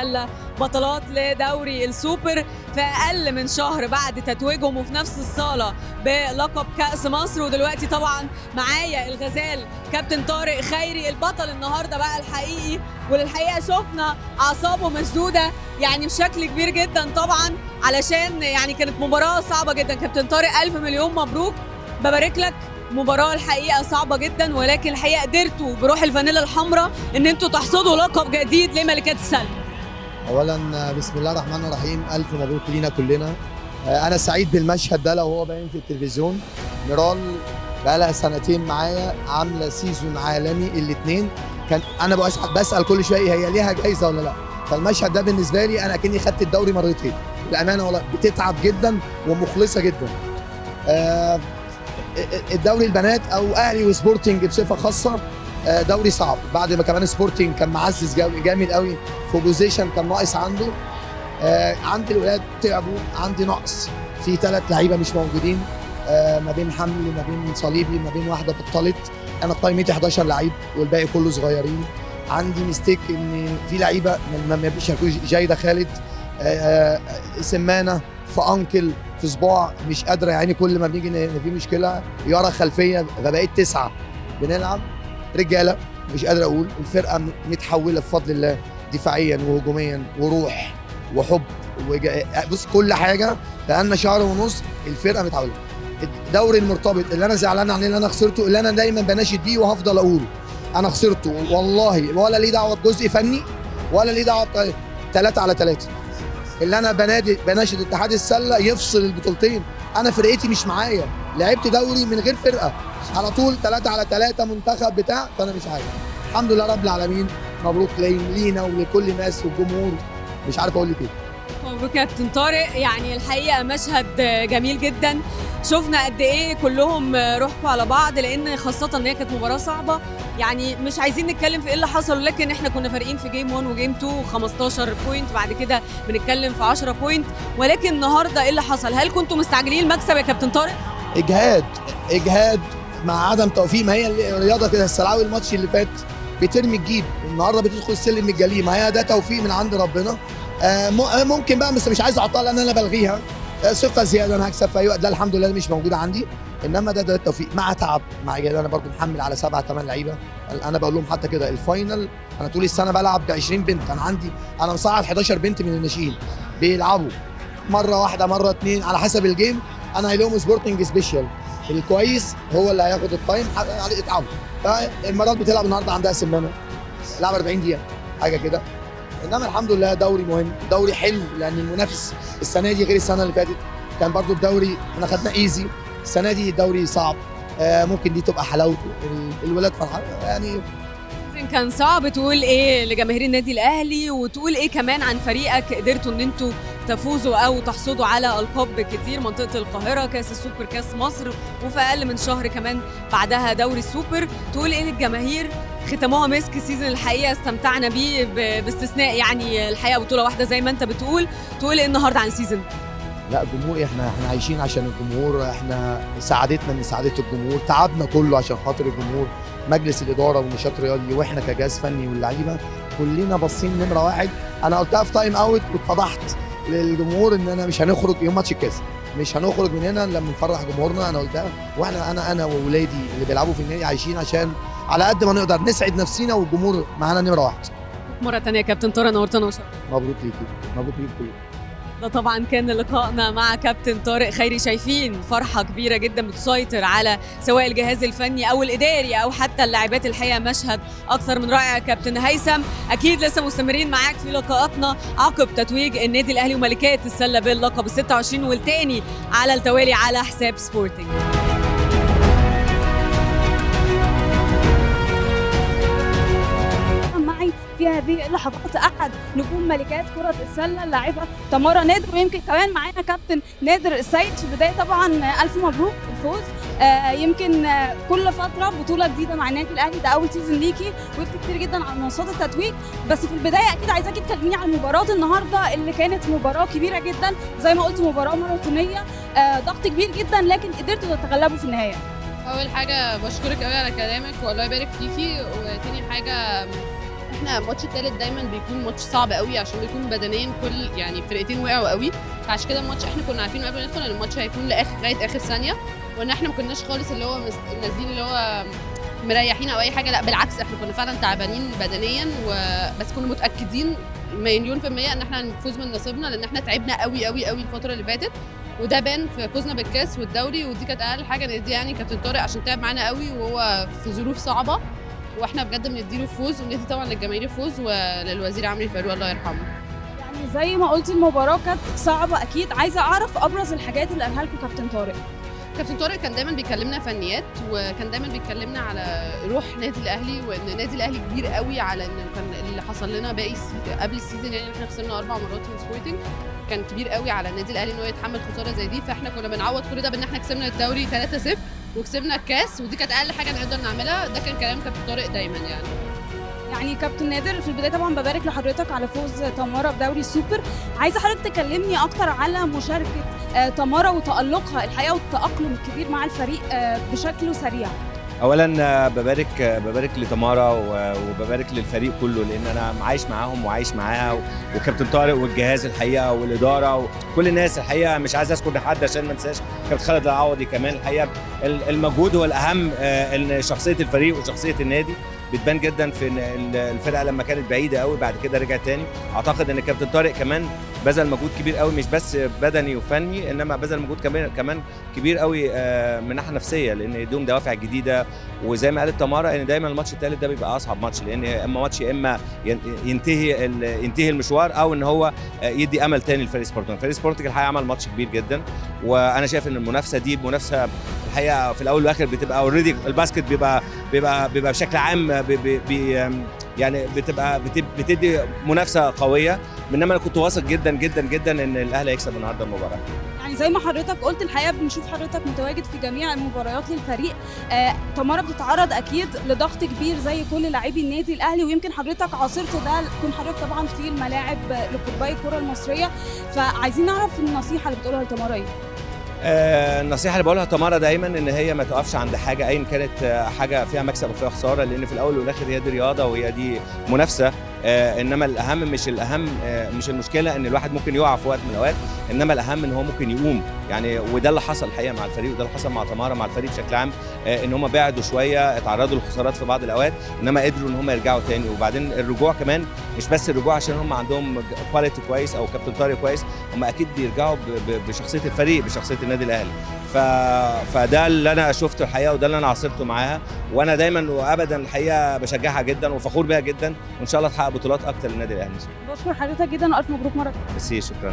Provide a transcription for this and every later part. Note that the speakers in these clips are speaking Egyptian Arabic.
السله بطلات لدوري السوبر في اقل من شهر بعد تتويجهم وفي نفس الصاله بلقب كاس مصر ودلوقتي طبعا معايا الغزال كابتن طارق خيري البطل النهارده بقى الحقيقي وللحقيقه شفنا اعصابه مشدوده يعني بشكل كبير جدا طبعا علشان يعني كانت مباراه صعبه جدا كابتن طارق الف مليون مبروك ببارك لك مباراة الحقيقة صعبة جدا ولكن الحقيقة قدرتوا بروح الفانيلا الحمراء ان انتوا تحصدوا لقب جديد لملكات السلة. اولا بسم الله الرحمن الرحيم الف مبروك لينا كلنا انا سعيد بالمشهد ده لو هو باين في التلفزيون ميرال بقى لها سنتين معايا عامله سيزون عالمي الاثنين كان انا بسال بسال كل شويه هي ليها جايزه ولا لا فالمشهد ده بالنسبه لي انا كاني خدت الدوري مرتين بالامانه والله بتتعب جدا ومخلصه جدا آه الدوري البنات او اهلي وسبورتنج بصفه خاصه دوري صعب بعد ما كمان سبورتنج كان معزز جامد قوي في بوزيشن كان ناقص عنده عندي الولاد تعبوا عندي نقص في ثلاث لعيبه مش موجودين ما بين حمل ما بين صليبي ما بين واحده بطلت انا قائمتي 11 لعيب والباقي كله صغيرين عندي ميستيك ان في لعيبه ما بيشاركوش جايده خالد سمانه في انكل في صباع مش قادره يعني كل ما بنيجي ان في مشكله يرى خلفيه فبقيت تسعه بنلعب رجاله مش قادر اقول الفرقه متحوله بفضل الله دفاعيا وهجوميا وروح وحب وجا... بص كل حاجه بقالنا شهر ونص الفرقه متحوله الدوري المرتبط اللي انا زعلان عليه اللي انا خسرته اللي انا دايما بناشد بيه وهفضل اقوله انا خسرته والله ولا ليه دعوه بجزء فني ولا ليه دعوه ثلاثه على ثلاثه اللي انا بنادي بناشد اتحاد السله يفصل البطولتين انا فرقتي مش معايا لعبت دوري من غير فرقه على طول ثلاثة على ثلاثة منتخب بتاع فانا مش عارف الحمد لله رب العالمين مبروك لينا ولكل الناس والجمهور مش عارف اقول لك ايه مبروك يا كابتن طارق يعني الحقيقه مشهد جميل جدا شفنا قد ايه كلهم روحكم على بعض لان خاصه ان هي كانت مباراه صعبه يعني مش عايزين نتكلم في ايه اللي حصل لكن احنا كنا فارقين في جيم 1 وجيم 2 15 بوينت بعد كده بنتكلم في 10 بوينت ولكن النهارده ايه اللي حصل هل كنتوا مستعجلين المكسب يا كابتن طارق اجهاد اجهاد مع عدم توفيق ما هي الرياضه كده السلاوي الماتش اللي فات بترمي الجيب النهارده بتدخل السلم الجليد ما هي ده توفيق من عند ربنا آه ممكن بقى بس مش عايز اعطلها لان انا بلغيها آه ثقه زياده انا هكسب في اي وقت ده الحمد لله مش موجوده عندي انما ده ده التوفيق مع تعب مع اجهاد انا برضو محمل على سبعة ثمان لعيبه انا بقول لهم حتى كده الفاينل انا طول السنه بلعب ب 20 بنت انا عندي انا مصعد 11 بنت من الناشئين بيلعبوا مره واحده مره اثنين على حسب الجيم انا قايل لهم سبورتنج سبيشال الكويس هو اللي هياخد التايم عليه اتعب فالمرات بتلعب النهارده عندها سمانه لعب 40 دقيقه حاجه كده انما الحمد لله دوري مهم دوري حلو لان المنافس السنه دي غير السنه اللي فاتت كان برضو الدوري احنا خدنا ايزي السنه دي الدوري صعب آه ممكن دي تبقى حلاوته الولاد فرحانه يعني كان صعب تقول ايه لجماهير النادي الاهلي وتقول ايه كمان عن فريقك قدرتوا ان انتوا تفوزوا او تحصدوا على القاب كتير منطقه القاهره كاس السوبر كاس مصر وفي اقل من شهر كمان بعدها دوري السوبر تقول ايه للجماهير ختموها مسك سيزون الحقيقه استمتعنا بيه باستثناء يعني الحقيقه بطوله واحده زي ما انت بتقول تقول ايه النهارده عن السيزون لا جمهور احنا احنا عايشين عشان الجمهور احنا سعادتنا من سعاده الجمهور تعبنا كله عشان خاطر الجمهور مجلس الاداره والنشاط الرياضي واحنا كجهاز فني واللعيبه كلنا باصين نمره واحد انا قلتها في تايم اوت واتفضحت للجمهور ان انا مش هنخرج يوم ماتش الكاس مش هنخرج من هنا لما نفرح جمهورنا انا قلتها واحنا انا انا واولادي اللي بيلعبوا في النادي عايشين عشان على قد ما نقدر نسعد نفسينا والجمهور معانا نمره واحد مره ثانيه يا كابتن طارق نورتنا وشرفتنا مبروك ليكي مبروك ليكي ده طبعا كان لقائنا مع كابتن طارق خيري شايفين فرحة كبيرة جدا بتسيطر على سواء الجهاز الفني أو الإداري أو حتى اللاعبات الحقيقة مشهد أكثر من رائع كابتن هيثم أكيد لسه مستمرين معاك في لقاءاتنا عقب تتويج النادي الأهلي وملكات السلة باللقب ال 26 والتاني على التوالي على حساب سبورتنج في هذه اللحظات احد نجوم ملكات كره السله اللاعبه تمارا نادر ويمكن كمان معانا كابتن نادر السيد في البدايه طبعا الف مبروك الفوز آه يمكن آه كل فتره بطوله جديده مع النادي الاهلي ده اول سيزون ليكي وقفت كتير جدا على منصات التتويج بس في البدايه اكيد عايزاكي تكلميني عن مباراه النهارده اللي كانت مباراه كبيره جدا زي ما قلت مباراه ماراثونيه آه ضغط كبير جدا لكن قدرتوا تتغلبوا في النهايه اول حاجه بشكرك قوي على كلامك والله يبارك فيكي وتاني حاجه احنا الماتش التالت دايما بيكون ماتش صعب قوي عشان بيكون بدنيا كل يعني فرقتين وقعوا قوي فعشان كده الماتش احنا كنا عارفين قبل ما ندخل ان الماتش هيكون لاخر لغايه اخر ثانيه وان احنا ما كناش خالص اللي هو مس- نازلين اللي هو مريحين او اي حاجه لا بالعكس احنا كنا فعلا تعبانين بدنيا وبس كنا متاكدين مليون في المية ان احنا هنفوز من نصيبنا لان احنا تعبنا قوي قوي قوي الفترة اللي فاتت وده بان في فوزنا بالكاس والدوري ودي كانت اقل حاجة ندي يعني كابتن طارق عشان تعب معانا قوي وهو في ظروف صعبة واحنا بجد بنديله فوز وندي طبعا للجماهير فوز وللوزير عمرو فاروق الله يرحمه يعني زي ما قلتي المباراه كانت صعبه اكيد عايزه اعرف ابرز الحاجات اللي قالها لكم كابتن طارق كابتن طارق كان دايما بيكلمنا فنيات وكان دايما بيكلمنا على روح نادي الاهلي وان النادي الاهلي كبير قوي على ان كان اللي حصل لنا باقي السي- قبل السيزون يعني احنا خسرنا اربع مرات من سبورتنج كان كبير قوي على النادي الاهلي ان هو يتحمل خساره زي دي فاحنا كنا بنعوض كل ده بان احنا كسبنا الدوري 3-0 وكسبنا الكاس ودي كانت اقل حاجه نقدر نعملها ده كان كلام كابتن طارق دايما يعني يعني كابتن نادر في البدايه طبعا ببارك لحضرتك على فوز تمارا بدوري السوبر عايزه حضرتك تكلمني اكتر على مشاركه آه، تمارا وتالقها الحقيقه والتاقلم الكبير مع الفريق آه، بشكل سريع اولا آه، ببارك آه، ببارك لتمارا و- وببارك للفريق كله لان انا عايش معاهم وعايش معاها و- وكابتن طارق والجهاز الحقيقه والاداره وكل الناس الحقيقه مش عايز اذكر حد عشان ما انساش كابتن خالد العوضي كمان الحقيقه ال- المجهود هو الاهم آه، ان شخصيه الفريق وشخصيه النادي بتبان جدا في ان ال- الفرقه لما كانت بعيده قوي بعد كده رجعت تاني اعتقد ان كابتن طارق كمان بذل مجهود كبير قوي مش بس بدني وفني انما بذل مجهود كمان كمان كبير قوي آه، من ناحيه نفسيه لان يديهم دوافع جديده وزي ما قالت تمارا ان دايما الماتش الثالث ده بيبقى اصعب ماتش لان اما ماتش يا اما ين- ينتهي ال- ينتهي المشوار او ان هو آه، يدي امل تاني لفريق سبورتنج فريق سبورتنج الحقيقه عمل ماتش كبير جدا وانا شايف ان المنافسه دي منافسه الحقيقه في الاول والاخر بتبقى اوريدي الباسكت بيبقى بيبقى بيبقى بشكل عام بي بي بي يعني بتبقى بت- بتدي منافسه قويه انما انا كنت واثق جدا جدا جدا ان الاهلي هيكسب النهارده المباراه يعني زي ما حضرتك قلت الحقيقه بنشوف حضرتك متواجد في جميع المباريات للفريق آه، تمارا بتتعرض اكيد لضغط كبير زي كل لاعبي النادي الاهلي ويمكن حضرتك عاصرت ده كنت حضرتك طبعا في الملاعب لقطبي الكره المصريه فعايزين نعرف النصيحه اللي بتقولها لتمارا ايه آه، النصيحه اللي بقولها تمارا دايما ان هي ما تقفش عند حاجه ايا كانت آه، حاجه فيها مكسب وفيها خساره لان في الاول والاخر هي دي رياضه وهي دي منافسه آه، انما الاهم مش الاهم آه، مش المشكله ان الواحد ممكن يقع في وقت من الاوقات انما الاهم ان هو ممكن يقوم يعني وده اللي حصل الحقيقه مع الفريق وده اللي حصل مع تمارا مع الفريق بشكل عام آه، ان هم بعدوا شويه اتعرضوا لخسارات في بعض الاوقات انما قدروا ان هم يرجعوا تاني وبعدين الرجوع كمان مش بس الرجوع عشان هم عندهم كواليتي كويس او كابتن طارق كويس هم اكيد بيرجعوا ب- ب- بشخصيه الفريق بشخصيه النادي الاهلي ف... فده اللي انا شفته الحقيقه وده اللي انا عاصرته معاها وانا دايما وابدا الحقيقه بشجعها جدا وفخور بيها جدا وان شاء الله تحقق بطولات اكتر للنادي الاهلي بشكر حضرتك جدا والف مبروك مره تانية. بس شكرا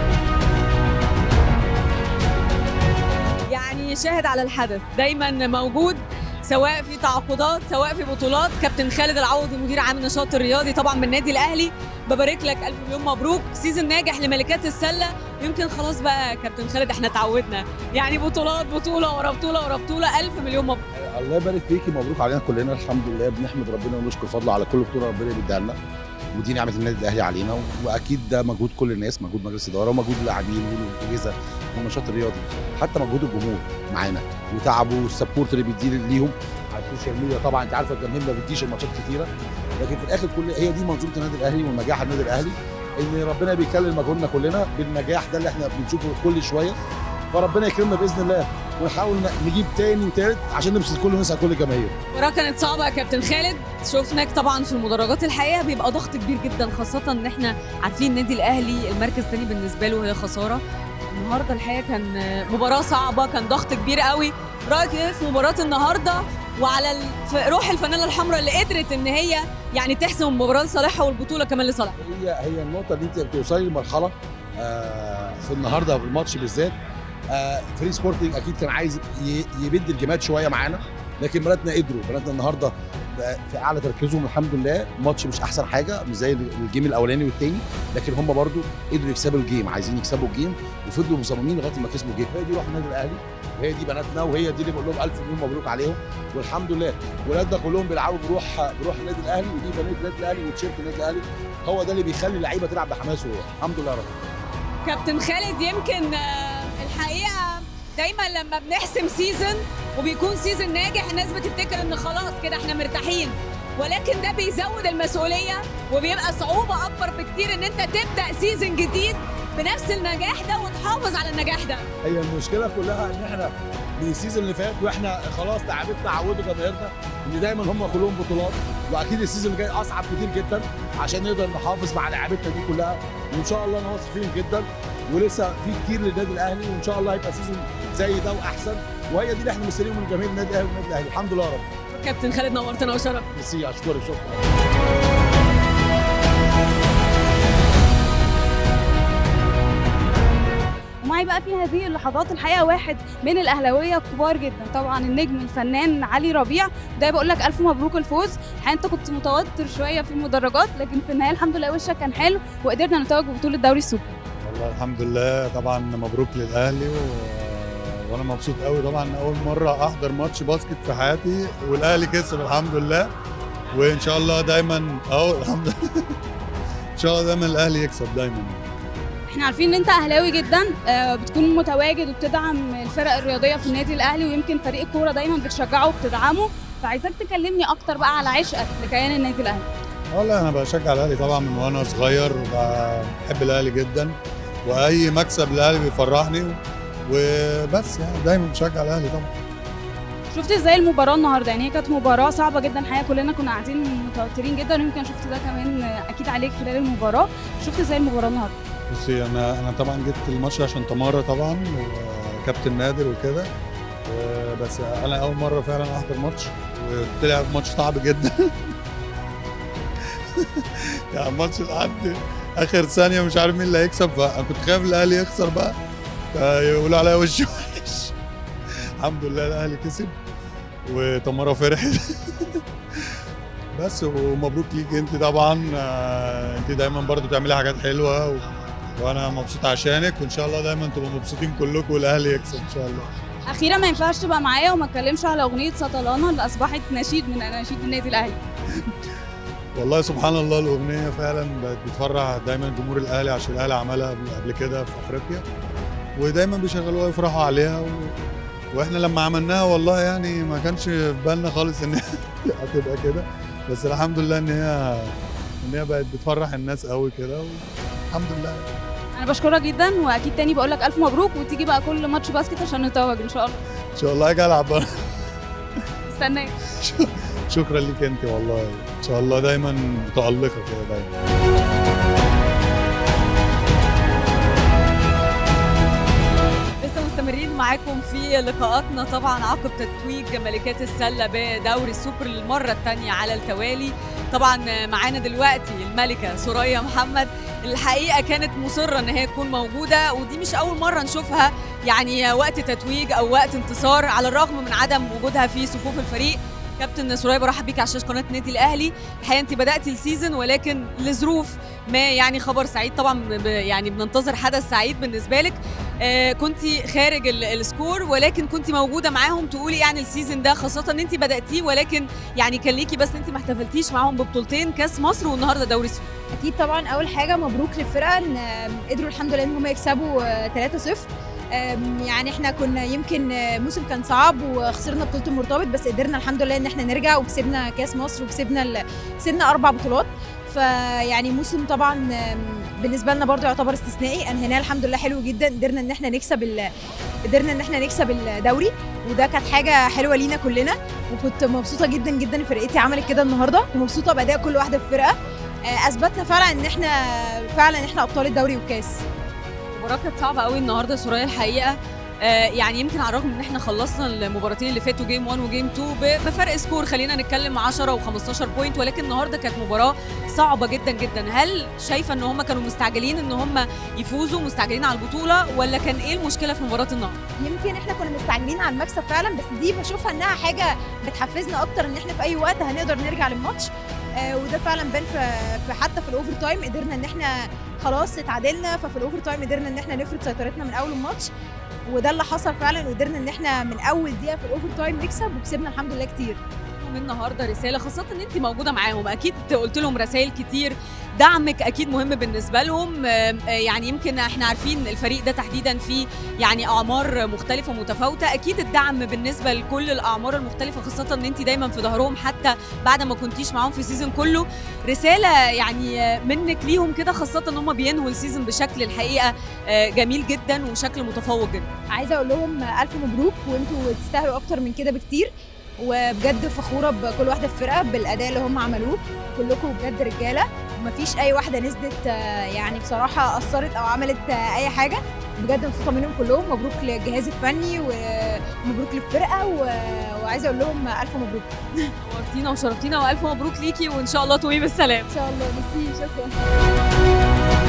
يعني شاهد على الحدث دايما موجود سواء في تعاقدات سواء في بطولات كابتن خالد العوضي مدير عام النشاط الرياضي طبعا من النادي الاهلي ببارك لك الف مليون مبروك سيزون ناجح لملكات السله ويمكن خلاص بقى كابتن خالد احنا اتعودنا يعني بطولات بطوله ورا بطوله ورا بطوله الف مليون مبروك الله يبارك فيكي مبروك علينا كلنا الحمد لله بنحمد ربنا ونشكر فضله على كل بطوله ربنا بيديها لنا ودي نعمه النادي الاهلي علينا واكيد ده مجهود كل الناس مجهود مجلس اداره ومجهود اللاعبين والاجهزه والنشاط الرياضي حتى مجهود الجمهور معانا وتعبه والسبورت اللي بيديه ليهم على السوشيال ميديا طبعا انت عارفه الجماهير ما بتديش الماتشات كتيره لكن في الاخر كل هي دي منظومه النادي الاهلي ونجاح النادي الاهلي ان ربنا بيكلل مجهودنا كلنا بالنجاح ده اللي احنا بنشوفه كل شويه فربنا يكرمنا باذن الله ونحاول نجيب تاني وتالت عشان نبسط كل الناس على كل الجماهير المباراه كانت صعبه يا كابتن خالد شفناك طبعا في المدرجات الحقيقه بيبقى ضغط كبير جدا خاصه ان احنا عارفين النادي الاهلي المركز الثاني بالنسبه له هي خساره النهارده الحقيقه كان مباراه صعبه كان ضغط كبير قوي رايك ايه في مباراه النهارده وعلى ال- في روح الفانيلا الحمراء اللي قدرت ان هي يعني تحسم المباراه لصالحها والبطوله كمان لصالحها هي هي النقطه اللي انت بتوصلي لمرحله آه في النهارده في الماتش بالذات آه فري سبورتنج اكيد كان عايز ي- يبد الجيمات شويه معانا لكن بناتنا قدروا بناتنا النهارده بقى في اعلى تركيزهم الحمد لله الماتش مش احسن حاجه مش زي الجيم الاولاني والتاني لكن هم برضو قدروا يكسبوا الجيم عايزين يكسبوا الجيم وفضلوا مصممين لغايه ما كسبوا الجيم هي دي روح النادي الاهلي وهي دي بناتنا وهي دي اللي بقول لهم الف مليون مبروك عليهم والحمد لله ولادنا كلهم بيلعبوا بروح بروح النادي الاهلي ودي فانيله النادي الاهلي وتيشيرت النادي الاهلي هو ده اللي بيخلي اللعيبه تلعب بحماس وروح الحمد لله رب كابتن خالد يمكن آه، الحقيقه دايما لما بنحسم سيزون وبيكون سيزون ناجح الناس بتفتكر ان خلاص كده احنا مرتاحين ولكن ده بيزود المسؤوليه وبيبقى صعوبه اكبر بكتير ان انت تبدا سيزون جديد بنفس النجاح ده وتحافظ على النجاح ده هي المشكله كلها ان احنا من السيزون اللي فات واحنا خلاص لعبتنا عودوا جماهيرنا ان دايما هم كلهم بطولات واكيد السيزون اللي جاي اصعب كتير جدا عشان نقدر نحافظ مع لعبتنا دي كلها وان شاء الله انا واثق فيهم جدا ولسه في كتير للنادي الاهلي وان شاء الله هيبقى سيزون زي ده واحسن وهي دي اللي احنا مستنيين من جماهير النادي الاهلي والنادي الاهلي الحمد لله يا رب كابتن خالد نورتنا وشرف ميرسي اشكرك شكرا ومعي بقى في هذه اللحظات الحقيقه واحد من الاهلاويه الكبار جدا طبعا النجم الفنان علي ربيع ده بقول لك الف مبروك الفوز الحقيقه انت كنت متوتر شويه في المدرجات لكن في النهايه الحمد لله وشك كان حلو وقدرنا نتوج ببطوله دوري السوبر والله الحمد لله طبعا مبروك للاهلي و... وانا مبسوط قوي طبعا اول مره احضر ماتش باسكت في حياتي والاهلي كسب الحمد لله وان شاء الله دايما اهو الحمد لله ان شاء الله دايما الاهلي يكسب دايما احنا عارفين ان انت اهلاوي جدا آه، بتكون متواجد وبتدعم الفرق الرياضيه في النادي الاهلي ويمكن فريق الكوره دايما بتشجعه وبتدعمه فعايزاك تكلمني اكتر بقى على عشقك لكيان النادي الاهلي والله انا بشجع الاهلي طبعا من وانا صغير وبحب الاهلي جدا واي مكسب للاهلي بيفرحني وبس يعني دايما بشجع الاهلي طبعا شفت ازاي المباراه النهارده يعني هي كانت مباراه صعبه جدا الحقيقه كلنا كنا قاعدين متوترين جدا ويمكن شفت ده كمان آه، اكيد عليك خلال المباراه شفت ازاي المباراه النهارده بصي انا انا طبعا جبت الماتش عشان تمارا طبعا وكابتن نادر وكده بس انا اول مره فعلا احضر ماتش وطلع ماتش صعب جدا يعني الماتش لحد اخر ثانيه مش عارف مين اللي هيكسب فانا كنت خايف الاهلي يخسر بقى يقولوا عليا وش وحش الحمد لله الاهلي كسب وتمارا فرحت بس ومبروك ليك انت طبعا آه، انت دايما برضو بتعملي حاجات حلوه و... وانا مبسوط عشانك وان شاء الله دايما تبقوا مبسوطين كلكم والاهلي يكسب ان شاء الله اخيرا ما ينفعش تبقى معايا وما اتكلمش على اغنيه سطلانه اللي اصبحت نشيد من اناشيد النادي الاهلي والله سبحان الله الاغنيه فعلا بقت بتفرح دايما جمهور الاهلي عشان الاهلي عملها قبل- قبل كده في افريقيا ودايما بيشغلوها يفرحوا عليها و... واحنا لما عملناها والله يعني ما كانش في بالنا خالص ان هي هتبقى كده بس الحمد لله ان هي ان هي بقت بتفرح الناس قوي كده والحمد لله انا بشكرك جدا واكيد تاني بقول لك الف مبروك وتيجي بقى كل ماتش باسكت عشان نتوج ان شاء الله ان شاء الله هاجي العب بره. استناك شكرا ليك انت والله ان شاء الله دايما متالقه كده دايما لسه مستمرين معاكم في لقاءاتنا طبعا عقب تتويج ملكات السله بدوري السوبر للمره الثانيه على التوالي طبعا معانا دلوقتي الملكه سوريا محمد الحقيقه كانت مصره ان هي تكون موجوده ودي مش اول مره نشوفها يعني وقت تتويج او وقت انتصار على الرغم من عدم وجودها في صفوف الفريق كابتن سوريا برحب بيك على شاشه قناه النادي الاهلي الحقيقه انت بداتي السيزون ولكن لظروف ما يعني خبر سعيد طبعا ب- يعني بننتظر حدث سعيد بالنسبه لك آه، كنت خارج ال- السكور ولكن كنت موجوده معاهم تقولي يعني السيزون ده خاصه ان انت بداتيه ولكن يعني كان ليكي بس انت ما احتفلتيش معاهم ببطولتين كاس مصر والنهارده دوري السوبر اكيد طبعا اول حاجه مبروك للفرقه ان آم، قدروا الحمد لله ان هم يكسبوا آه، 3-0 آم، يعني احنا كنا يمكن آه، موسم كان صعب وخسرنا بطوله المرتبط بس قدرنا الحمد لله ان احنا نرجع وكسبنا كاس مصر وكسبنا ال- كسبنا اربع بطولات فيعني موسم طبعا آم، بالنسبه لنا برضو يعتبر استثنائي انهيناه الحمد لله حلو جدا قدرنا ان احنا نكسب ال- قدرنا ان احنا نكسب الدوري وده كانت حاجه حلوه لينا كلنا وكنت مبسوطه جدا جدا ان فرقتي عملت كده النهارده ومبسوطه باداء كل واحده في الفرقه آه، اثبتنا فعلا ان احنا فعلا احنا ابطال الدوري والكاس المباراه كانت صعبه قوي النهارده سوريا الحقيقه آه، يعني يمكن على الرغم ان احنا خلصنا المباراتين اللي فاتوا جيم 1 وجيم 2 ب- بفرق سكور خلينا نتكلم 10 و15 بوينت ولكن النهارده كانت مباراه صعبه جدا جدا هل شايفه ان هم كانوا مستعجلين ان هم يفوزوا مستعجلين على البطوله ولا كان ايه المشكله في مباراه النهارده يمكن احنا كنا مستعجلين على المكسب فعلا بس دي بشوفها انها حاجه بتحفزنا اكتر ان احنا في اي وقت هنقدر نرجع للماتش آه وده فعلا بان في في حتى في الاوفر تايم قدرنا ان احنا خلاص اتعادلنا ففي الاوفر تايم قدرنا ان احنا نفرض سيطرتنا من اول الماتش وده اللي حصل فعلا وقدرنا ان احنا من اول دقيقه في الاوفر تايم نكسب وكسبنا الحمد لله كتير لهم النهارده رساله خاصه ان انت موجوده معاهم اكيد قلت لهم رسائل كتير دعمك اكيد مهم بالنسبه لهم آم، آه، يعني يمكن احنا عارفين الفريق ده تحديدا فيه يعني اعمار مختلفه متفاوته اكيد الدعم بالنسبه لكل الاعمار المختلفه خاصه ان انت دايما في ظهرهم حتى بعد ما كنتيش معاهم في السيزون كله رساله يعني آه، منك ليهم كده خاصه ان هم بينهوا السيزون بشكل الحقيقه آه، جميل جدا وشكل متفوق جدا عايزه اقول لهم الف مبروك وانتوا تستاهلوا اكتر من كده بكتير وبجد فخوره بكل واحده في الفرقه بالاداء اللي هم عملوه كلكم بجد رجاله ومفيش اي واحده نزلت آه، يعني بصراحه اثرت او عملت آه، اي حاجه بجد مبسوطه منهم كلهم مبروك للجهاز الفني ومبروك للفرقه و- وعايزه اقول لهم الف مبروك نورتينا وشرفتينا والف مبروك ليكي وان شاء الله تقومي بالسلام ان شاء الله ميرسي شكرا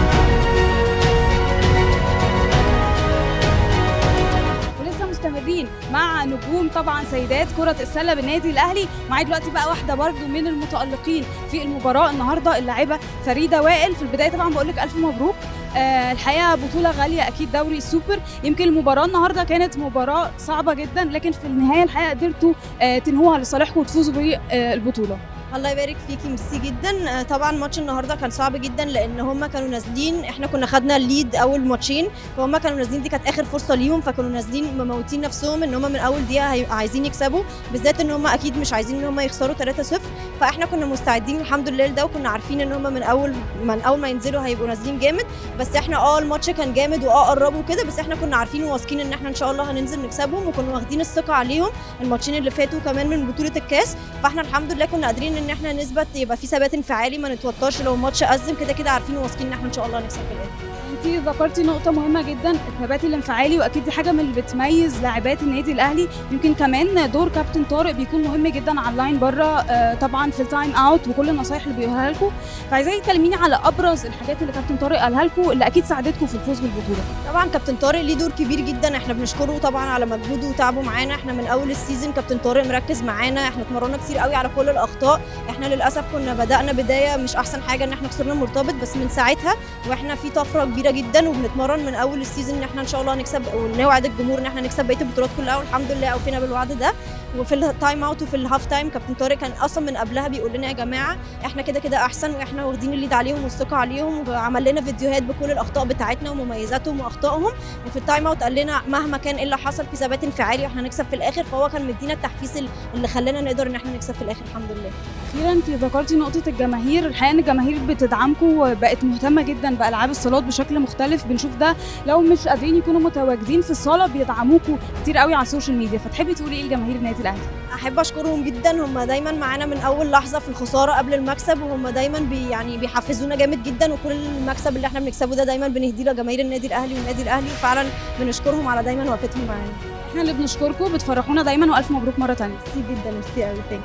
ولسه مستمرين مع نجوم طبعا سيدات كرة السلة بالنادي الأهلي معايا دلوقتي بقى واحدة برضو من المتألقين في المباراة النهاردة اللاعبة فريدة وائل في البداية طبعا بقول لك ألف مبروك آه الحقيقة بطولة غالية أكيد دوري السوبر يمكن المباراة النهاردة كانت مباراة صعبة جدا لكن في النهاية الحقيقة قدرتوا آه تنهوها لصالحكم وتفوزوا بالبطولة الله يبارك فيكي ميرسي جدا آه، طبعا ماتش النهارده كان صعب جدا لان هم كانوا نازلين احنا كنا خدنا الليد اول ماتشين فهم كانوا نازلين دي كانت اخر فرصه ليهم فكانوا نازلين مموتين نفسهم ان هم من اول دقيقه هي- عايزين يكسبوا بالذات ان هم اكيد مش عايزين ان هم يخسروا 3-0 فاحنا كنا مستعدين الحمد لله لده وكنا عارفين ان هم من اول من اول ما ينزلوا هيبقوا نازلين جامد بس احنا اه الماتش كان جامد واه قربوا كده بس احنا كنا عارفين وواثقين ان احنا ان شاء الله هننزل نكسبهم وكنا واخدين الثقه عليهم الماتشين اللي فاتوا كمان من بطوله الكاس فاحنا الحمد لله كنا قادرين ان احنا نثبت يبقى في ثبات انفعالي ما نتوترش لو الماتش ازم كده كده عارفين وواثقين ان احنا ان شاء الله هنكسب في الاخر انت ذكرتي نقطة مهمة جدا الثبات الانفعالي واكيد دي حاجة من اللي بتميز لاعبات النادي الاهلي يمكن كمان دور كابتن طارق بيكون مهم جدا على اللاين بره آه، طبعا في التايم اوت وكل النصايح اللي بيقولها لكم فعايزاكي تكلميني على ابرز الحاجات اللي كابتن طارق قالها لكم اللي اكيد ساعدتكم في الفوز بالبطولة طبعا كابتن طارق ليه دور كبير جدا احنا بنشكره طبعا على مجهوده وتعبه معانا احنا من اول السيزون كابتن طارق مركز معانا احنا اتمرنا كتير قوي على كل الاخطاء احنا للاسف كنا بدانا بدايه مش احسن حاجه ان احنا خسرنا مرتبط بس من ساعتها واحنا في طفره كبيره جدا وبنتمرن من اول السيزون ان احنا ان شاء الله هنكسب ونوعد الجمهور ان احنا نكسب بقيه البطولات كلها والحمد لله اوفينا بالوعد ده وفي التايم اوت وفي الهاف تايم كابتن طارق كان اصلا من قبلها بيقول لنا يا جماعه احنا كده كده احسن واحنا واخدين الليد عليهم والثقه عليهم وعمل لنا فيديوهات بكل الاخطاء بتاعتنا ومميزاتهم واخطائهم وفي التايم اوت قال لنا مهما كان ايه اللي حصل في ثبات انفعالي واحنا هنكسب في الاخر فهو كان مدينا التحفيز اللي خلانا نقدر ان احنا نكسب في الاخر الحمد لله اخيرا انت ذكرتي نقطه الجماهير الحقيقه ان الجماهير بتدعمكم وبقت مهتمه جدا بالعاب الصالات بشكل مختلف بنشوف ده لو مش قادرين يكونوا متواجدين في الصاله بيدعموكوا كتير قوي على السوشيال ميديا فتحبي تقولي ايه لجماهير النادي الاهلي احب اشكرهم جدا هم دايما معانا من اول لحظه في الخساره قبل المكسب وهم دايما بي يعني بيحفزونا جامد جدا وكل المكسب اللي احنا بنكسبه ده دايما بنهديه لجماهير النادي الاهلي والنادي الاهلي وفعلا بنشكرهم على دايما وقفتهم معانا احنا اللي بنشكركم بتفرحونا دايما والف مبروك مره تانية ميرسي جدا ميرسي قوي ثانك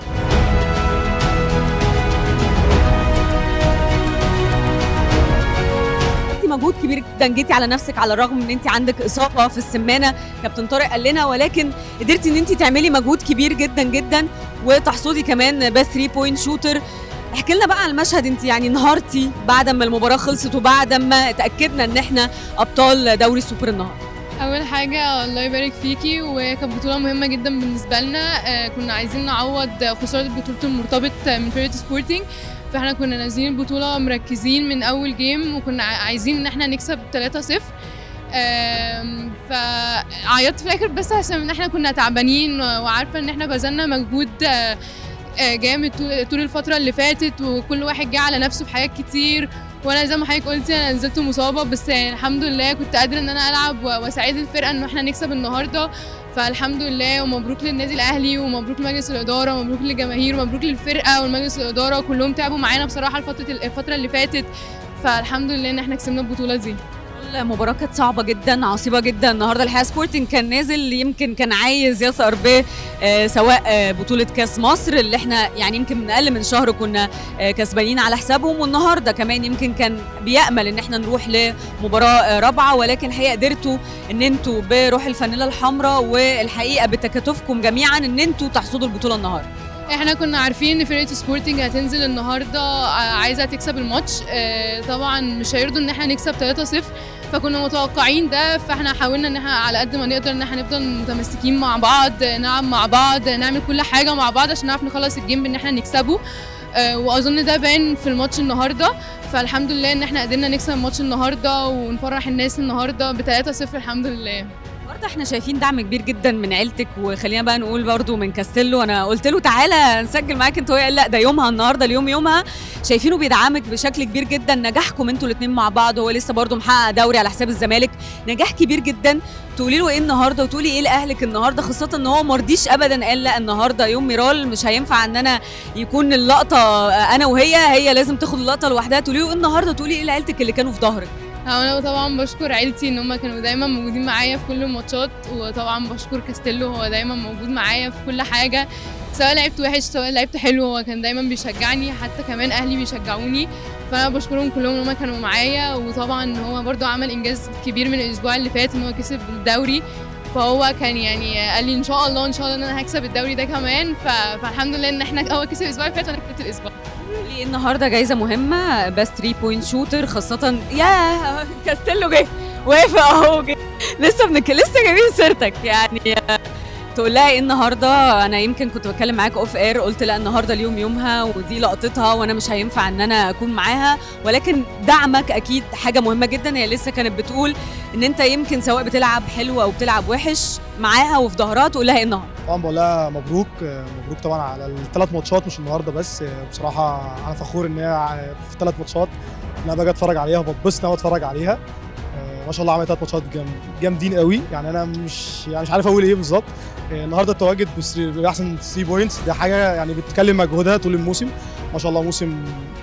عملتي مجهود كبير جدا جيتي على نفسك على الرغم ان انت عندك اصابه في السمانه كابتن طارق قال لنا ولكن قدرتي ان انت تعملي مجهود كبير جدا جدا وتحصدي كمان باث 3 بوينت شوتر احكي لنا بقى على المشهد انت يعني انهارتي بعد ما المباراه خلصت وبعد ما اتاكدنا ان احنا ابطال دوري السوبر النهارده اول حاجه الله يبارك فيكي وكانت بطوله مهمه جدا بالنسبه لنا آه، كنا عايزين نعوض خساره بطوله المرتبط من فرقه سبورتنج فاحنا كنا نازلين البطوله مركزين من اول جيم وكنا ع- عايزين ان احنا نكسب 3-0 آم، فعيطت في الاخر بس عشان ان احنا كنا تعبانين وعارفه ان احنا بذلنا مجهود آه، آه، جامد طول- طول الفتره اللي فاتت وكل واحد جه على نفسه في حاجات كتير وانا زي ما حضرتك قلتي انا نزلت مصابه بس يعني الحمد لله كنت قادره ان انا العب و- واساعد الفرقه ان احنا نكسب النهارده فالحمد لله ومبروك للنادي الاهلي ومبروك لمجلس الاداره ومبروك للجماهير ومبروك للفرقه والمجلس الاداره كلهم تعبوا معانا بصراحه الفتره الفتره اللي فاتت فالحمد لله ان احنا كسبنا البطوله دي المباراة كانت صعبة جدا عصيبة جدا النهارده الحقيقة سبورتنج كان نازل يمكن كان عايز يثأر ب آه، سواء آه، بطولة كاس مصر اللي احنا يعني يمكن من أقل من شهر كنا آه، كسبانين على حسابهم والنهارده كمان يمكن كان بيأمل ان احنا نروح لمباراة آه، رابعة ولكن الحقيقة قدرتوا ان انتوا بروح الفانيلا الحمراء والحقيقة بتكاتفكم جميعا ان انتوا تحصدوا البطولة النهارده احنا كنا عارفين ان فرقه سبورتنج هتنزل النهارده ع- عايزه تكسب الماتش اه، طبعا مش هيرضوا ان احنا نكسب 3-0 فكنا متوقعين ده فاحنا حاولنا ان احنا على قد ما نقدر ان احنا نفضل متمسكين مع بعض نلعب مع بعض نعمل كل حاجه مع بعض عشان نعرف نخلص الجيم بان احنا نكسبه آه، واظن ده باين في الماتش النهارده فالحمد لله ان احنا قدرنا نكسب الماتش النهارده ونفرح الناس النهارده ب 3-0 الحمد لله برضه احنا شايفين دعم كبير جدا من عيلتك وخلينا بقى نقول برضه من كاستيلو انا قلت له تعالى نسجل معاك انت وهي قال لا ده يومها النهارده اليوم يومها شايفينه بيدعمك بشكل كبير جدا نجاحكم انتوا الاثنين مع بعض هو لسه برضه محقق دوري على حساب الزمالك نجاح كبير جدا تقولي له ايه النهارده وتقولي ايه لاهلك النهارده خاصه ان هو ما رضيش ابدا قال لا النهارده يوم ميرال مش هينفع ان انا يكون اللقطه انا وهي هي لازم تاخد اللقطه لوحدها تقولي له ايه النهارده تقولي ايه لعيلتك اللي كانوا في ظهرك انا طبعا بشكر عيلتي ان هم كانوا دايما موجودين معايا في كل الماتشات وطبعا بشكر كاستيلو هو دايما موجود معايا في كل حاجه سواء لعبت وحش سواء لعبت حلو هو كان دايما بيشجعني حتى كمان اهلي بيشجعوني فانا بشكرهم كلهم ان هم كانوا معايا وطبعا هو برضو عمل انجاز كبير من الاسبوع اللي فات ان هو كسب الدوري فهو كان يعني قال لي ان شاء الله ان شاء الله ان انا هكسب الدوري ده كمان ف... فالحمد لله ان احنا هو كسب الاسبوع اللي فات وانا كسبت الاسبوع لي النهارده جايزه مهمه بس 3 بوينت شوتر خاصه يا كاستيلو جه وافق اهو جه لسه بنك لسه جايبين سيرتك يعني تقول لها ايه النهارده انا يمكن كنت بتكلم معاك اوف اير قلت لا النهارده اليوم يومها ودي لقطتها وانا مش هينفع ان انا اكون معاها ولكن دعمك اكيد حاجه مهمه جدا هي لسه كانت بتقول ان انت يمكن سواء بتلعب حلو او بتلعب وحش معاها وفي ظهرها تقول لها ايه النهارده طبعا بقول لها مبروك مبروك طبعا على الثلاث ماتشات مش النهارده بس بصراحه انا فخور ان هي في ثلاث ماتشات ان انا باجي اتفرج عليها وبتبسط ان انا بتفرج عليها ما شاء الله عملت ثلاث ماتشات جام- جامدين قوي يعني انا مش يعني مش عارف اقول ايه بالظبط النهارده التواجد بس- باحسن 3 بوينتس دي حاجه يعني بتكلم مجهودها طول الموسم ما شاء الله موسم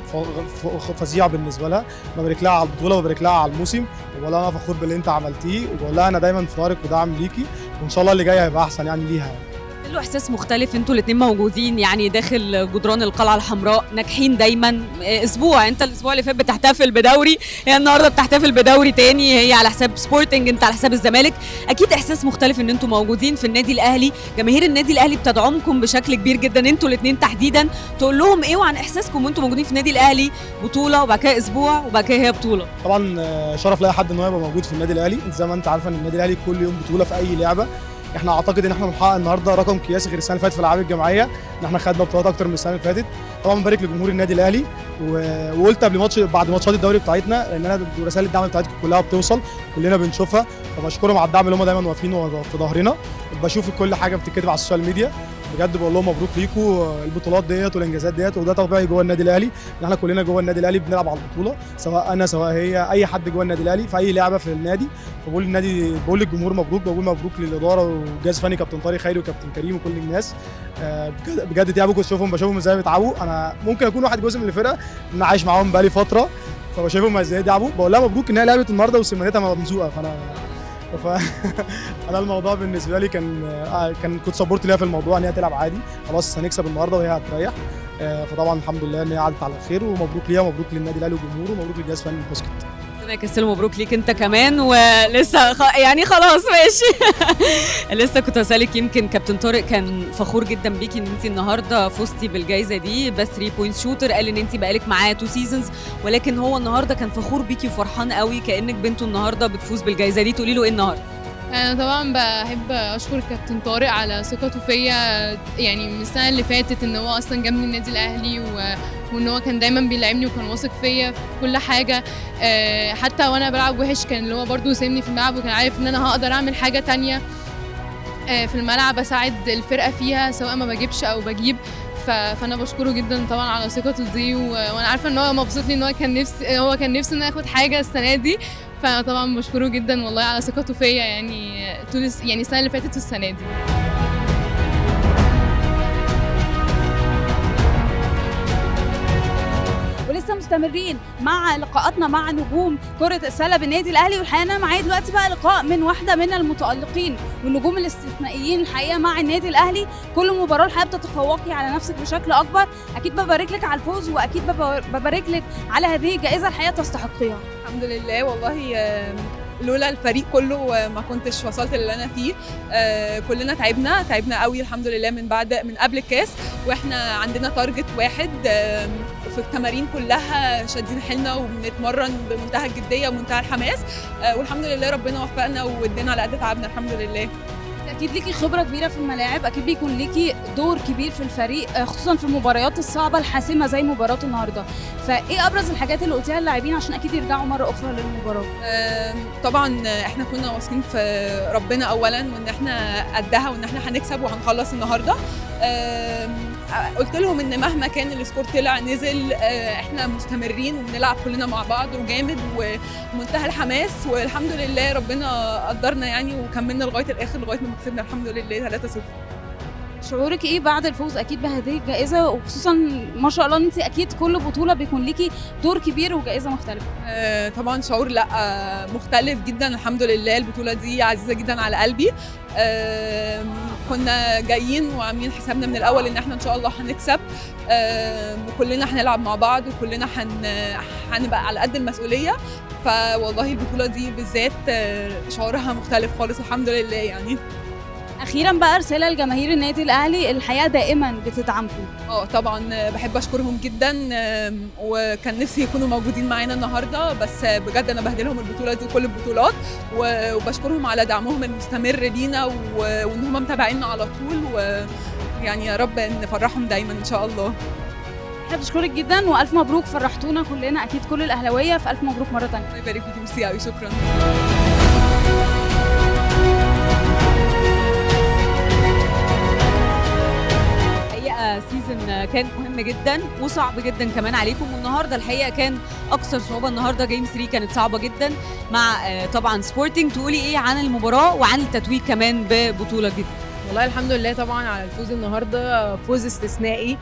ف- ف- فظيع بالنسبه لها ببارك لها على البطوله وببارك لها على الموسم وبقول لها انا فخور باللي انت عملتيه وبقول لها انا دايما في ظهرك ودعم ليكي وان شاء الله اللي جاي هيبقى احسن يعني ليها يعني. له احساس مختلف انتوا الاثنين موجودين يعني داخل جدران القلعه الحمراء ناجحين دايما اسبوع انت الاسبوع اللي فات بتحتفل بدوري هي النهارده بتحتفل بدوري تاني هي على حساب سبورتنج انت على حساب الزمالك اكيد احساس مختلف ان انتوا موجودين في النادي الاهلي جماهير النادي الاهلي بتدعمكم بشكل كبير جدا انتوا الاثنين تحديدا تقول لهم ايه وعن احساسكم وانتوا موجودين في النادي الاهلي بطوله وبعد كده اسبوع وبعد كده هي بطوله طبعا آه، شرف لاي حد ان هو يبقى موجود في النادي الاهلي انت زي ما انت عارفه ان النادي الاهلي كل يوم بطوله في اي لعبه احنا اعتقد ان احنا بنحقق النهارده رقم قياسي غير السنه اللي فاتت في الالعاب الجماعيه ان احنا خدنا بطولات اكتر من السنه اللي فاتت طبعا بنبارك لجمهور النادي الاهلي و- وقلت قبل ماتش بعد ماتشات الدوري بتاعتنا لان انا رسائل الدعم بتاعتكم كلها بتوصل كلنا بنشوفها فبشكرهم على الدعم اللي هم دايما واقفين في ظهرنا بشوف كل حاجه بتتكتب على السوشيال ميديا بجد بقول لهم مبروك ليكم البطولات ديت والانجازات ديت وده طبيعي جوه النادي الاهلي ان احنا كلنا جوه النادي الاهلي بنلعب على البطوله سواء انا سواء هي اي حد جوه النادي الاهلي في اي لعبه في النادي فبقول للنادي بقول للجمهور مبروك بقول مبروك للاداره وجهاز فني كابتن طارق خيري وكابتن كريم وكل الناس آه، بجد- بجد تعبوا كنت بشوفهم بشوفهم ازاي بيتعبوا انا ممكن اكون واحد جزء من الفرقه ان انا عايش معاهم بقالي فتره فبشوفهم ازاي تعبوا بقول لها مبروك ان هي لعبت النهارده وسمنتها ممزوقه فانا ف انا الموضوع بالنسبه لي كان آه، كان كنت سبورت ليها في الموضوع ان هي تلعب عادي خلاص هنكسب النهارده وهي هتريح آه، فطبعا الحمد لله ان هي عدت على خير ومبروك ليها ومبروك للنادي الاهلي وجمهوره ومبروك للجهاز الفني الباسكت ربنا يكسله مبروك ليك انت كمان ولسه خ... يعني خلاص ماشي لسه كنت اسالك يمكن كابتن طارق كان فخور جدا بيكي ان انت النهارده فزتي بالجائزه دي بس 3 بوينت شوتر قال ان انت بقالك معاه تو سيزونز ولكن هو النهارده كان فخور بيكي وفرحان قوي كانك بنته النهارده بتفوز بالجائزه دي تقولي له ايه النهارده انا طبعا بحب اشكر كابتن طارق على ثقته فيا يعني من السنه اللي فاتت ان هو اصلا جابني النادي الاهلي و... وان هو كان دايما بيلعبني وكان واثق فيا في كل حاجه آه، حتى وانا بلعب وحش كان اللي هو برضه سايبني في الملعب وكان عارف ان انا هقدر اعمل حاجه تانية آه، في الملعب اساعد الفرقه فيها سواء ما بجيبش او بجيب ف... فانا بشكره جدا طبعا على ثقته دي و... وانا عارفه ان هو مبسوط لي ان هو كان نفسي هو كان نفسي ان أنا اخد حاجه السنه دي فانا طبعا بشكره جدا والله على ثقته فيا يعني طول الس- يعني السنه اللي فاتت والسنه دي ولسه مستمرين مع لقاءاتنا مع نجوم كرة السلة بالنادي الأهلي والحقيقة أنا معايا دلوقتي بقى لقاء من واحدة من المتألقين والنجوم الاستثنائيين الحقيقة مع النادي الأهلي كل مباراة الحقيقة بتتفوقي على نفسك بشكل أكبر أكيد ببارك لك على الفوز وأكيد ببار- ببارك لك على هذه الجائزة الحقيقة تستحقيها الحمد لله والله آم، لولا الفريق كله آه، ما كنتش وصلت اللي انا فيه آه، كلنا تعبنا تعبنا قوي الحمد لله من بعد من قبل الكاس واحنا عندنا تارجت واحد آم، في التمارين كلها شادين حيلنا وبنتمرن بمنتهى الجديه ومنتهى الحماس آه، والحمد لله ربنا وفقنا وادينا على قد تعبنا الحمد لله اكيد ليكي خبره كبيره في الملاعب اكيد بيكون ليكي دور كبير في الفريق آه، خصوصا في المباريات الصعبه الحاسمه زي مباراه النهارده فايه ابرز الحاجات اللي قلتيها للاعبين عشان اكيد يرجعوا مره اخرى للمباراه آم، طبعا احنا كنا واثقين في ربنا اولا وان احنا قدها وان احنا هنكسب وهنخلص النهارده آم، قلت لهم ان مهما كان السكور طلع نزل آه، احنا مستمرين وبنلعب كلنا مع بعض وجامد ومنتهى الحماس والحمد لله ربنا قدرنا يعني وكملنا لغايه الاخر لغايه ما كسبنا الحمد لله 3-0 شعورك ايه بعد الفوز اكيد بهذه الجائزه وخصوصا ما شاء الله انت اكيد كل بطوله بيكون ليكي دور كبير وجائزه مختلفه آه، طبعا شعور لا آه، مختلف جدا الحمد لله البطوله دي عزيزه جدا على قلبي آم، كنا جايين وعاملين حسابنا من الاول ان احنا ان شاء الله هنكسب آم، وكلنا هنلعب مع بعض وكلنا هن هنبقى على قد المسؤوليه فوالله البطوله دي بالذات آه، شعورها مختلف خالص الحمد لله يعني اخيرا بقى رساله لجماهير النادي الاهلي الحياه دائما بتدعمكم اه طبعا آه، بحب اشكرهم جدا آم، وكان نفسي يكونوا موجودين معانا النهارده بس آه، بجد انا بهدلهم البطوله دي وكل البطولات و- وبشكرهم على دعمهم المستمر لينا و- وان هم متابعيننا على طول ويعني يا رب نفرحهم دايما ان شاء الله احنا بنشكرك جدا والف مبروك فرحتونا كلنا اكيد كل الاهلاويه فالف مبروك مره ثانيه الله يبارك فيكي ميرسي قوي شكرا الحقيقه سيزون كان مهم جدا وصعب جدا كمان عليكم والنهارده الحقيقه كان اكثر صعوبه النهارده جيم 3 كانت صعبه جدا مع آه، طبعا سبورتنج تقولي ايه عن المباراه وعن التتويج كمان ببطوله جديده والله الحمد لله طبعا على الفوز النهارده فوز استثنائي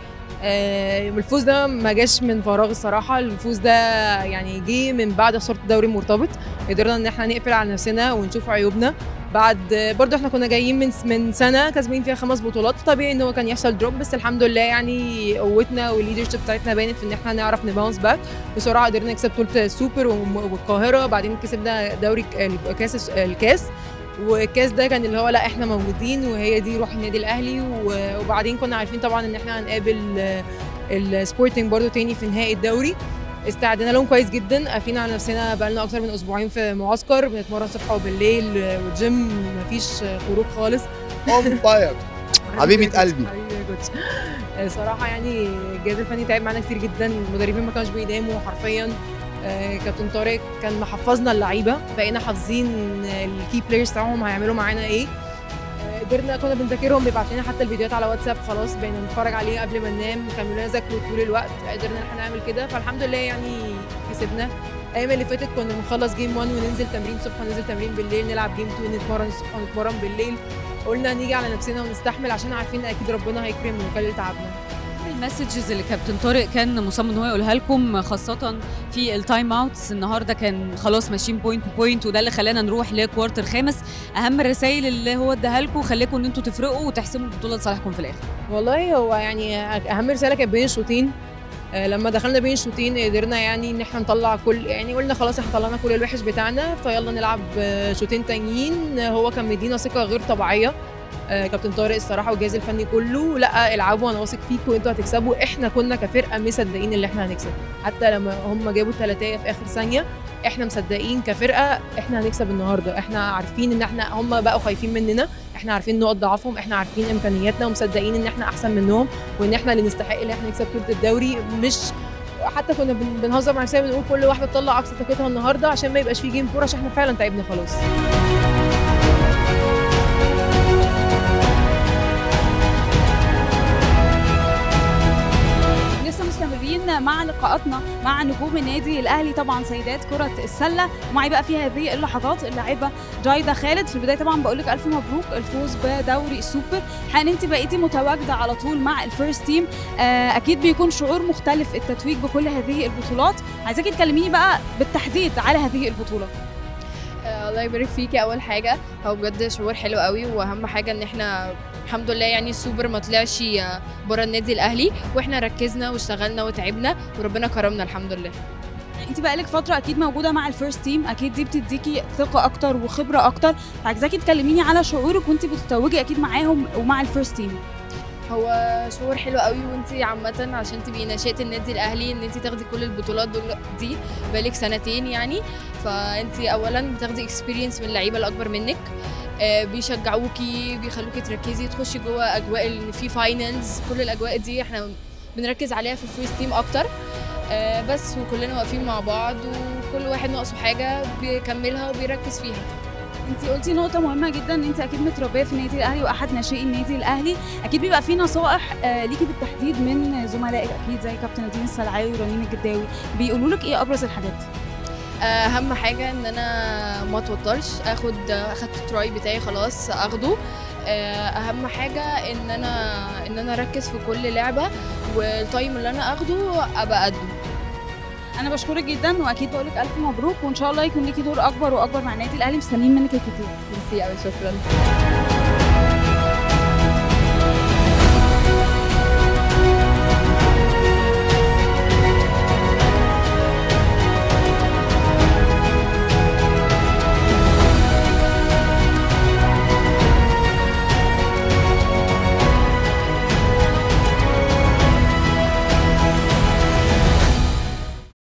آه، الفوز ده ما جاش من فراغ الصراحه الفوز ده يعني جه من بعد خساره الدوري المرتبط قدرنا ان احنا نقفل على نفسنا ونشوف عيوبنا بعد برضو احنا كنا جايين من من سنه كاسبين فيها خمس بطولات طبيعي ان هو كان يحصل دروب بس الحمد لله يعني قوتنا والليدرشيب بتاعتنا بانت في ان احنا نعرف نباونس باك بسرعه قدرنا نكسب بطوله السوبر وم- والقاهره بعدين كسبنا دوري ك- الكاس الكاس والكاس ده كان اللي هو لا احنا موجودين وهي دي روح النادي الاهلي و- وبعدين كنا عارفين طبعا ان احنا هنقابل آه، السبورتنج برضو تاني في نهائي الدوري استعدينا لهم كويس جدا قافلين على نفسنا بقالنا اكتر من اسبوعين في معسكر بنتمرن صبح وبالليل آه، والجيم مفيش آه، خروج خالص اون فاير حبيبه قلبي حبيبي يا كوتش آه، صراحه يعني الجهاز الفني تعب معانا كتير جدا المدربين ما كانوش بيناموا حرفيا آه، كابتن طارق كان محفظنا اللعيبه بقينا حافظين الكي بلايرز بتاعهم هيعملوا معانا ايه آه، قدرنا كنا بنذاكرهم بيبعت لنا حتى الفيديوهات على واتساب خلاص بقينا نتفرج عليه قبل ما ننام كانوا لنا ذاكروا طول الوقت قدرنا ان احنا نعمل كده فالحمد لله يعني كسبنا الايام اللي فاتت كنا بنخلص جيم 1 وننزل تمرين الصبح وننزل تمرين بالليل نلعب جيم 2 نتمرن الصبح ونتمرن بالليل قلنا نيجي على نفسنا ونستحمل عشان عارفين اكيد ربنا هيكرم ونكلل تعبنا المسجز اللي كابتن طارق كان مصمم ان هو يقولها لكم خاصه في التايم اوتس النهارده كان خلاص ماشيين بوينت بوينت وده اللي خلانا نروح لكوارتر خامس اهم الرسائل اللي هو اداها لكم خليكم ان انتوا تفرقوا وتحسموا البطوله لصالحكم في الاخر والله هو يعني اهم رساله كانت بين الشوطين آه، لما دخلنا بين الشوطين قدرنا يعني ان احنا نطلع كل يعني قلنا خلاص احنا طلعنا كل الوحش بتاعنا فيلا نلعب آه، شوطين تانيين آه، هو كان مدينا ثقه غير طبيعيه آه، كابتن طارق الصراحه والجهاز الفني كله لا العبوا انا واثق فيكم انتوا هتكسبوا احنا كنا كفرقه مصدقين اللي احنا هنكسب حتى لما هم جابوا الثلاثيه في اخر ثانيه احنا مصدقين كفرقه احنا هنكسب النهارده احنا عارفين ان احنا هم بقوا خايفين مننا احنا عارفين نقط ضعفهم احنا عارفين امكانياتنا ومصدقين ان احنا احسن منهم وان احنا اللي نستحق ان احنا نكسب بطوله الدوري مش حتى كنا بن- بنهزر مع نفسنا بنقول كل واحده تطلع اقصى طاقتها النهارده عشان ما يبقاش في جيم فور عشان احنا فعلا تعبنا خلاص لسه مستمرين مع لقاءاتنا مع نجوم النادي الاهلي طبعا سيدات كره السله ومعي بقى في هذه اللحظات اللاعبه جايده خالد في البدايه طبعا بقول لك الف مبروك الفوز بدوري السوبر حال انت بقيتي متواجده على طول مع الفيرست تيم آه، اكيد بيكون شعور مختلف التتويج بكل هذه البطولات عايزاكي تكلميني بقى بالتحديد على هذه البطوله آه، الله يبارك فيكي اول حاجه هو بجد شعور حلو قوي واهم حاجه ان احنا الحمد لله يعني السوبر ما طلعش آه، بره النادي الاهلي واحنا ركزنا واشتغلنا وتعبنا وربنا كرمنا الحمد لله انت بقالك فتره اكيد موجوده مع الفيرست تيم اكيد دي بتديكي ثقه اكتر وخبره اكتر عايزاكي تكلميني على شعورك وانت بتتوجي اكيد معاهم ومع الفيرست تيم هو شعور حلو قوي وانت عامة عشان تبقي ناشئة النادي الأهلي ان انت تاخدي كل البطولات دول- دي بقالك سنتين يعني فانت أولا بتاخدي اكسبيرينس من اللعيبة الأكبر منك آه، بيشجعوكي بيخلوكي تركزي تخشي جوه أجواء ان في فاينلز كل الأجواء دي احنا بنركز عليها في الفيرست تيم أكتر آه، بس وكلنا واقفين مع بعض وكل واحد ناقصه حاجة بيكملها وبيركز فيها انت قلتي نقطه مهمه جدا ان انت اكيد متربيه في النادي الاهلي واحد ناشئي النادي الاهلي اكيد بيبقى في نصائح آه، ليكي بالتحديد من زملائك اكيد زي كابتن نادين السلعاوي ورنين الجداوي بيقولوا لك ايه ابرز الحاجات اهم حاجه ان انا ما اتوترش اخد اخدت التراي بتاعي خلاص اخده آه، اهم حاجه ان انا ان انا اركز في كل لعبه والتايم اللي انا اخده ابقى قده انا بشكرك جدا واكيد بقول لك الف مبروك وان شاء الله يكون ليكي دور اكبر واكبر مع النادي الاهلي مستنيين منك الكتير ميرسي قوي شكرا